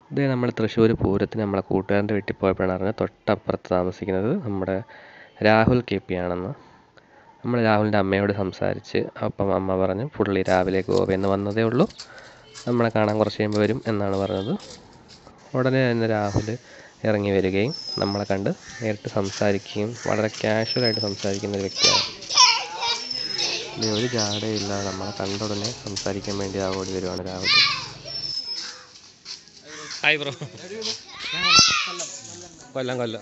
ഇതേ നമ്മൾ തൃശ്ശൂർ പൂരത്തിന് നമ്മളെ കൂട്ടുകാരൻ്റെ വീട്ടിൽ പോയപ്പോഴാണ് അറിഞ്ഞത് തൊട്ടപ്പുറത്ത് താമസിക്കുന്നത് നമ്മുടെ രാഹുൽ കെ പി ആണെന്ന് നമ്മൾ രാഹുലിൻ്റെ അമ്മയോട് സംസാരിച്ച് അപ്പം അമ്മ പറഞ്ഞു പുള്ളി രാവിലെ ഗോവയിൽ നിന്ന് വന്നതേ ഉള്ളൂ നമ്മളെ കാണാൻ കുറച്ച് കഴിയുമ്പോൾ വരും എന്നാണ് പറഞ്ഞത് ഉടനെ തന്നെ രാഹുൽ ഇറങ്ങി വരികയും നമ്മളെ കണ്ട് നേരിട്ട് സംസാരിക്കുകയും വളരെ കാഷ്വലായിട്ട് സംസാരിക്കുന്ന ഒരു വ്യക്തിയാണ് ഇനി ഒരു ജാടയില്ലാതെ നമ്മളെ കണ്ട ഉടനെ സംസാരിക്കാൻ വേണ്ടി ആ ഓടി വരുവാണ് രാഹുൽ ഹായ് ബ്രോ കൊല്ലം കൊല്ലം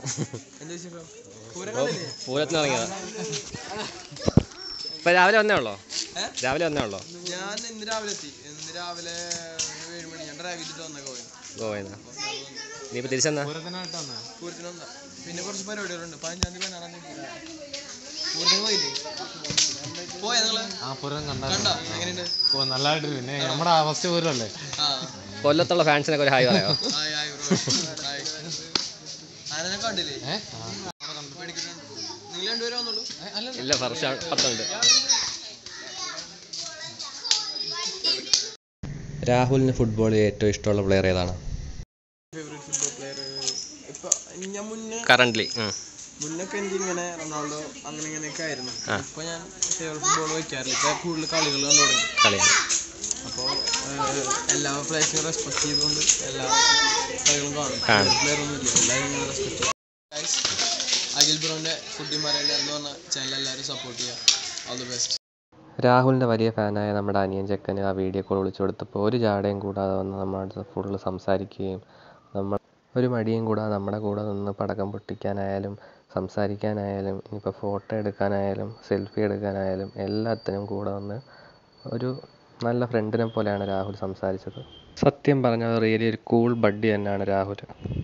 പൂരത്തിന് ഇറങ്ങിയതാ ഇപ്പം രാവിലെ വന്നേ ഉള്ളോ രാവിലെ വന്നേ ഉള്ളോ ഞാൻ ഇന്ന് രാവിലെ എത്തി ഇന്ന് രാവിലെ ഒരു ഏഴ് മണി ഞാൻ ഡ്രൈവ് ചെയ്തിട്ട് വന്ന ഗോവയിൽ ഗോവയിൽ നിന്ന് ഇനിയിപ്പോൾ തിരിച്ചെന്നാ പൂരത്തിന് വന്ന പിന്നെ കുറച്ച് പരിപാടികളുണ്ട് പതിനഞ്ചാം തീയതി പതിനാറാം തീയതി പൂരത്തിന് പോയില്ലേ പോയാ നിങ്ങള് ആ പുരം കണ്ട കണ്ടോ എങ്ങനെയുണ്ട് ഓ നല്ലതായിട്ട് പിന്നെ നമ്മുടെ ഫസ്റ്റ് പൂരമല്ലേ ആ കൊല്ലത്തുള്ള ഫാൻസിനൊക്കെ ഒരു ഹായ് പറയാമോ ഹായ് ഹായ് ബ്രോ ഹായ് ആരെ കണ്ടില്ലേ ഏ മേടിക്കുന്നുണ്ട് നിങ്ങൾ രണ്ടുപേരും വന്നുള്ളൂ ഇല്ല ഫർഷ പത്തുണ്ട് രാഹുലിന് ഫുട്ബോളിൽ ഏറ്റവും ഇഷ്ടമുള്ള പ്ലെയർ ഏതാണ് ഫേവറേറ്റ് ഫുട്ബോൾ പ്ലെയർ ഇപ്പൊ ഞാൻ മുന്നേ കറൻ്റ്ലി മുന്നൊക്കെ എനിക്ക് ഇങ്ങനെ റൊണാൾഡോ അങ്ങനെ ഇങ്ങനെയൊക്കെ ആയിരുന്നു ഇപ്പൊ ഞാൻ ഫേവറേറ്റ് ഫുട്ബോൾ വയ്ക്കാറില്ല ഇപ്പൊ കൂടുതൽ കളികൾ കണ്ടു തുടങ്ങി കളിയാണ് അപ്പോൾ എല്ലാ പ്ലേസിനും റെസ്പെക്ട് ചെയ്തുകൊണ്ട് എല്ലാ കളികളും കാണും കാണും. പ്ലെയർ ഒന്നും ഇല്ല എല്ലാവരും ഇങ്ങനെ റെസ്പെക്ട് ചെയ്യും ഗൈസ് അഖിൽ ബ്രോന്റെ കുട്ടിമാരല്ല എന്ന് പറഞ്ഞ ചാനൽ എല്ലാവരും സപ്പോർട്ട് ചെയ്യുക ഓൾ ദി ബെസ്റ്റ് രാഹുലിൻ്റെ വലിയ ഫാനായ നമ്മുടെ അനിയൻ ചെക്കന് ആ വീഡിയോ കോൾ വിളിച്ചു കൊടുത്തപ്പോൾ ഒരു ജാടയും കൂടാതെ വന്ന് നമ്മുടെ അടുത്ത് ഫുള്ള് സംസാരിക്കുകയും നമ്മൾ ഒരു മടിയും കൂടാതെ നമ്മുടെ കൂടെ നിന്ന് പടക്കം പൊട്ടിക്കാനായാലും സംസാരിക്കാനായാലും ഇനിയിപ്പോൾ ഫോട്ടോ എടുക്കാനായാലും സെൽഫി എടുക്കാനായാലും എല്ലാത്തിനും കൂടെ വന്ന് ഒരു നല്ല ഫ്രണ്ടിനെ പോലെയാണ് രാഹുൽ സംസാരിച്ചത് സത്യം പറഞ്ഞാൽ റിയലി ഒരു കൂൾ ബഡ്ഡി തന്നെയാണ് രാഹുൽ